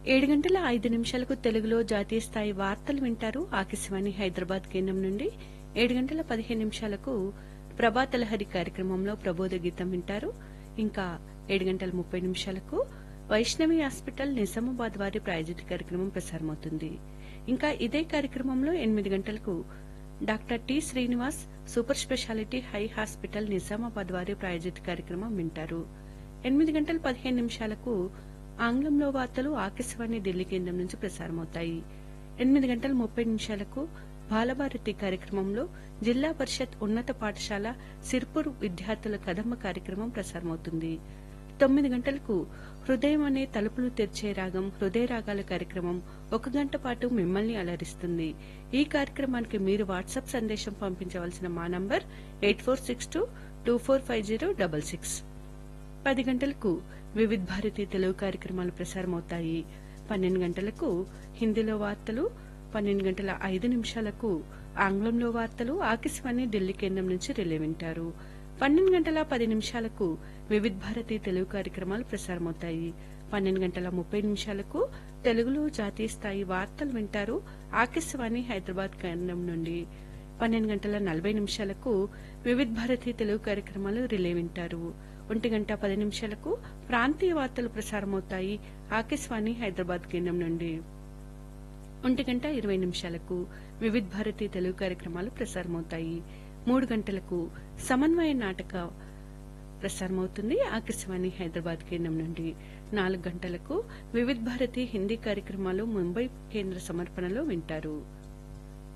ఏడు గంటల ఐదు నిమిషాలకు తెలుగులో జాతీయ స్థాయి వార్తలు వింటారు ఆకాశవాణి హైదరాబాద్ కేంద్రం నుండి ఏడు గంటల పదిహేను నిమిషాలకు ప్రభాత లహరి కార్యక్రమంలో ప్రబోధ గీతం వింటారు ఇంకా ఏడు గంటల ముప్పై నిమిషాలకు వైష్ణవి హాస్పిటల్ నిజామాబాద్ వారి ప్రాయోజిత కార్యక్రమం ప్రసారమవుతుంది ఇంకా ఇదే కార్యక్రమంలో ఎనిమిది గంటలకు doctor T Srinivas super speciality హై హాస్పిటల్ నిజామాబాద్ వారి ప్రాయోజిత కార్యక్రమం వింటారు ఎనిమిది గంటల పదిహేను నిమిషాలకు ఆంగ్లంలో వార్తలు ఆకాశవాణి ఢిల్లీ కేంద్రం నుంచి ప్రసారమవుతాయి ఎనిమిది గంటల ముప్పై నిమిషాలకు బాలభారతి కార్యక్రమంలో జిల్లా పరిషత్ ఉన్నత పాఠశాల సిర్పూర్ విద్యార్థుల కదమ్మ కార్యక్రమం ప్రసారమవుతుంది తొమ్మిది గంటలకు హృదయం అనే తలుపులు తెరిచే రాగం హృదయ రాగాల కార్యక్రమం ఒక గంట పాటు మిమ్మల్ని అలరిస్తుంది ఈ కార్యక్రమానికి మీరు వాట్సాప్ సందేశం పంపించవలసిన మా number eight four six two two four five zero double six పది గంటలకు వివిధ్ భారతి తెలుగు కార్యక్రమాలు ప్రసారమవుతాయి పన్నెండు గంటలకు హిందీలో వార్తలు పన్నెండు గంటల ఐదు నిమిషాలకు ఆంగ్లంలో వార్తలు ఆకాశవాణి ఢిల్లీ కేంద్రం నుంచి రిలే వింటారు పన్నెండు గంటల పది నిమిషాలకు వివిధ్ భారతి తెలుగు కార్యక్రమాలు ప్రసారమవుతాయి పన్నెండు గంటల ముప్పై నిమిషాలకు తెలుగులో జాతీయ స్థాయి వార్తలు వింటారు ఆకాశవాణి హైదరాబాద్ కేంద్రం నుండి పన్నెండు గంటల నలభై నిమిషాలకు వివిధ్ భారతి తెలుగు కార్యక్రమాలు రిలే వింటారు ఒంటి గంట పది నిమిషాలకు ప్రాంతీయ వార్తలు ప్రసారమవుతాయి ఆకాశవాణి హైదరాబాద్ కేంద్రం నుండి ఒంటి గంట ఇరవై నిమిషాలకు వివిధ్ భారతి తెలుగు కార్యక్రమాలు ప్రసారమవుతాయి మూడు గంటలకు సమన్వయ నాటక ప్రసారమవుతుంది ఆకాశవాణి హైదరాబాద్ కేంద్రం నుండి నాలుగు గంటలకు వివిధ్ భారతి హిందీ కార్యక్రమాలు ముంబై కేంద్ర సమర్పణలో వింటారు